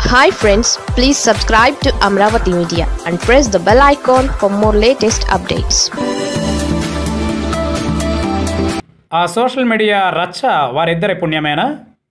hi friends please subscribe to Amaravati media and press the bell icon for more latest updates ఆ social media రచ్చ వారిద్దరి పుణ్యమేనా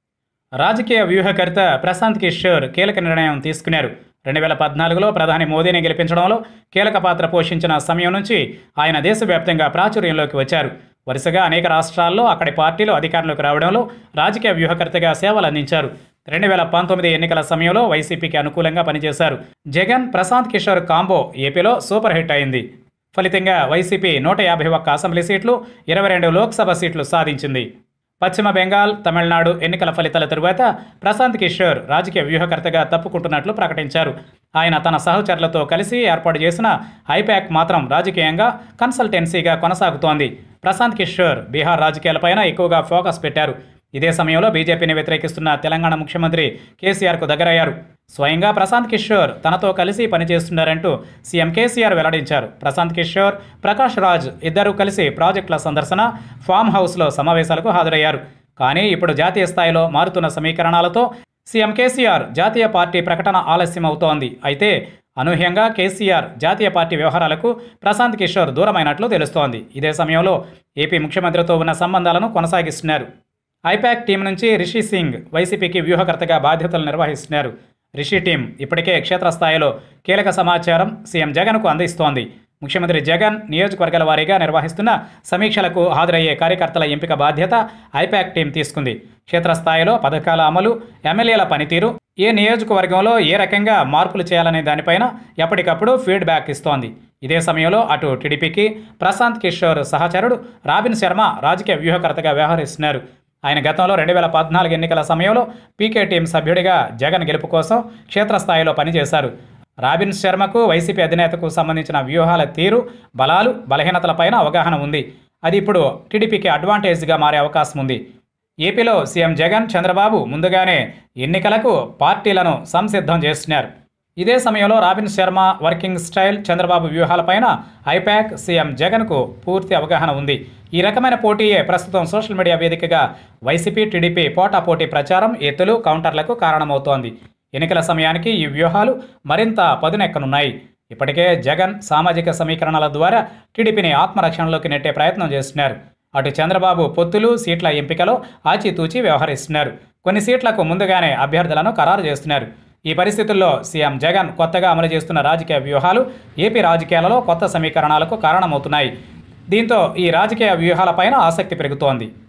రాజకీయ వ్యూహకర్త ప్రశాంత్ కిషోర్ కీలక నిర్ణయం తీసుకున్నారు రెండు వేల పద్నాలుగులో ప్రధాని మోదీని గెలిపించడంలో కీలక పాత్ర పోషించిన సమయం నుంచి ఆయన దేశవ్యాప్తంగా ప్రాచుర్యంలోకి వచ్చారు వరుసగా అనేక రాష్ట్రాల్లో అక్కడి పార్టీలు అధికారంలోకి రావడంలో రాజకీయ వ్యూహకర్తగా సేవలు అందించారు రెండు వేల పంతొమ్మిది ఎన్నికల సమయంలో వైసీపీకి అనుకూలంగా పనిచేశారు జగన్ ప్రశాంత్ కిషోర్ కాంబో ఏపీలో సూపర్ హిట్ అయింది ఫలితంగా వైసీపీ నూట యాభై ఒక్క అసెంబ్లీ సీట్లు ఇరవై రెండు లోక్సభ సీట్లు సాధించింది పశ్చిమ బెంగాల్ తమిళనాడు ఎన్నికల ఫలితాల తరువాత ప్రశాంత్ కిషోర్ రాజకీయ వ్యూహకర్తగా తప్పుకుంటున్నట్లు ప్రకటించారు ఆయన తన సహచరులతో కలిసి ఏర్పాటు చేసిన ఐపాక్ మాత్రం రాజకీయంగా కన్సల్టెన్సీగా కొనసాగుతోంది ప్రశాంత్ కిషోర్ బీహార్ రాజకీయాలపైన ఎక్కువగా ఫోకస్ పెట్టారు ఇదే సమయంలో బీజేపీని వ్యతిరేకిస్తున్న తెలంగాణ ముఖ్యమంత్రి కేసీఆర్కు దగ్గరయ్యారు స్వయంగా ప్రశాంత్ కిషోర్ తనతో కలిసి పనిచేస్తున్నారంటూ సీఎం కేసీఆర్ వెల్లడించారు ప్రశాంత్ కిషోర్ ప్రకాష్ రాజ్ ఇద్దరూ కలిసి ప్రాజెక్టుల సందర్శన ఫామ్ హౌస్లో సమావేశాలకు హాజరయ్యారు కానీ ఇప్పుడు జాతీయ స్థాయిలో మారుతున్న సమీకరణాలతో సీఎం కేసీఆర్ జాతీయ పార్టీ ప్రకటన ఆలస్యం అవుతోంది అయితే అనూహ్యంగా కేసీఆర్ జాతీయ పార్టీ వ్యవహారాలకు ప్రశాంత్ కిషోర్ దూరమైనట్లు తెలుస్తోంది ఇదే సమయంలో ఏపీ ముఖ్యమంత్రితో ఉన్న సంబంధాలను కొనసాగిస్తున్నారు ఐపాక్ టీం నుంచి రిషి సింగ్ వైసీపీకి వ్యూహకర్తగా బాధ్యతలు నిర్వహిస్తున్నారు రిషి టీం ఇప్పటికే క్షేత్రస్థాయిలో కీలక సమాచారం సీఎం జగన్కు అందిస్తోంది ముఖ్యమంత్రి జగన్ నియోజకవర్గాల వారీగా నిర్వహిస్తున్న సమీక్షలకు హాజరయ్యే కార్యకర్తల ఎంపిక బాధ్యత ఐపాక్ టీం తీసుకుంది క్షేత్రస్థాయిలో పథకాల అమలు ఎమ్మెల్యేల పనితీరు ఏ నియోజకవర్గంలో ఏ రకంగా మార్పులు చేయాలనే దానిపైన ఎప్పటికప్పుడు ఫీడ్బ్యాక్ ఇస్తోంది ఇదే సమయంలో అటు టీడీపీకి ప్రశాంత్ కిషోర్ సహచరుడు రాబిన్ శర్మ రాజకీయ వ్యూహకర్తగా వ్యవహరిస్తున్నారు ఆయన గతంలో రెండు వేల పద్నాలుగు ఎన్నికల సమయంలో పీకే టీం సభ్యుడిగా జగన్ గెలుపు కోసం క్షేత్రస్థాయిలో పనిచేశారు రాబిన్ శర్మకు వైసీపీ అధినేతకు సంబంధించిన వ్యూహాల తీరు బలాలు బలహీనతలపైన అవగాహన ఉంది అది ఇప్పుడు టీడీపీకి అడ్వాంటేజ్గా మారే అవకాశం ఉంది ఏపీలో సీఎం జగన్ చంద్రబాబు ముందుగానే ఎన్నికలకు పార్టీలను సంసిద్ధం చేస్తున్నారు ఇదే సమయంలో రాబిన్ శర్మ వర్కింగ్ స్టైల్ చంద్రబాబు వ్యూహాలపైన ఐపాక్ సీఎం జగన్కు పూర్తి అవగాహన ఉంది ఈ రకమైన పోటీయే ప్రస్తుతం సోషల్ మీడియా వేదికగా వైసీపీ టీడీపీ పోటాపోటీ ప్రచారం ఎత్తులు కౌంటర్లకు కారణమవుతోంది ఎన్నికల సమయానికి ఈ వ్యూహాలు మరింత పదునెక్కనున్నాయి ఇప్పటికే జగన్ సామాజిక సమీకరణల ద్వారా టీడీపీని ఆత్మరక్షణలోకి నెట్టే ప్రయత్నం చేస్తున్నారు అటు చంద్రబాబు పొత్తులు సీట్ల ఎంపికలో ఆచితూచి వ్యవహరిస్తున్నారు కొన్ని సీట్లకు ముందుగానే అభ్యర్థులను ఖరారు చేస్తున్నారు ఈ పరిస్థితుల్లో సీఎం జగన్ కొత్తగా అమలు చేస్తున్న రాజకీయ వ్యూహాలు ఏపీ రాజకీయాలలో కొత్త సమీకరణాలకు కారణమవుతున్నాయి దీంతో ఈ రాజకీయ వ్యూహాలపైన ఆసక్తి పెరుగుతోంది